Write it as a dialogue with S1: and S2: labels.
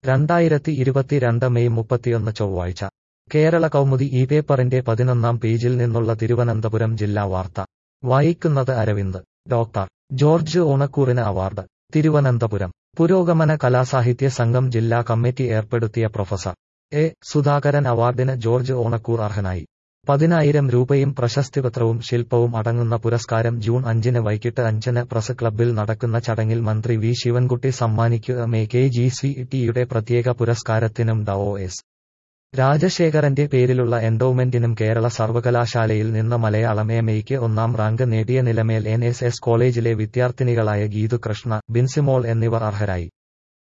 S1: രണ്ടായിരത്തി ഇരുപത്തിരണ്ട് മെയ് മുപ്പത്തിയൊന്ന് ചൊവ്വാഴ്ച കേരള കൗമുദി ഈ പേപ്പറിന്റെ പതിനൊന്നാം പേജിൽ നിന്നുള്ള തിരുവനന്തപുരം ജില്ലാ വാർത്ത വായിക്കുന്നത് അരവിന്ദ് ഡോക്ടർ ജോർജ് ഓണക്കൂറിന് അവാർഡ് തിരുവനന്തപുരം പുരോഗമന കലാസാഹിത്യ സംഘം ജില്ലാ കമ്മിറ്റി ഏർപ്പെടുത്തിയ പ്രൊഫസർ എ സുധാകരൻ അവാർഡിന് ജോർജ് ഓണക്കൂർ അർഹനായി പതിനായിരം രൂപയും പ്രശസ്തിപത്രവും ശില്പവും അടങ്ങുന്ന പുരസ്കാരം ജൂൺ അഞ്ചിന് വൈകിട്ട് അഞ്ചിന് പ്രസ് ക്ലബ്ബിൽ നടക്കുന്ന ചടങ്ങിൽ മന്ത്രി വി ശിവൻകുട്ടി സമ്മാനിക്കുക മേ കെ ജി സി ടിയുടെ പ്രത്യേക പുരസ്കാരത്തിനും ഡ ഒ എസ് രാജശേഖരന്റെ പേരിലുള്ള എൻഡോമെന്റിനും കേരള സർവകലാശാലയിൽ നിന്ന് മലയാളം എം എയ്ക്ക് ഒന്നാം റാങ്ക് നേടിയ നിലമേൽ എൻ എസ് എസ് കോളേജിലെ വിദ്യാർത്ഥിനികളായ ഗീതു കൃഷ്ണ ബിൻസിമോൾ എന്നിവർ അർഹരായി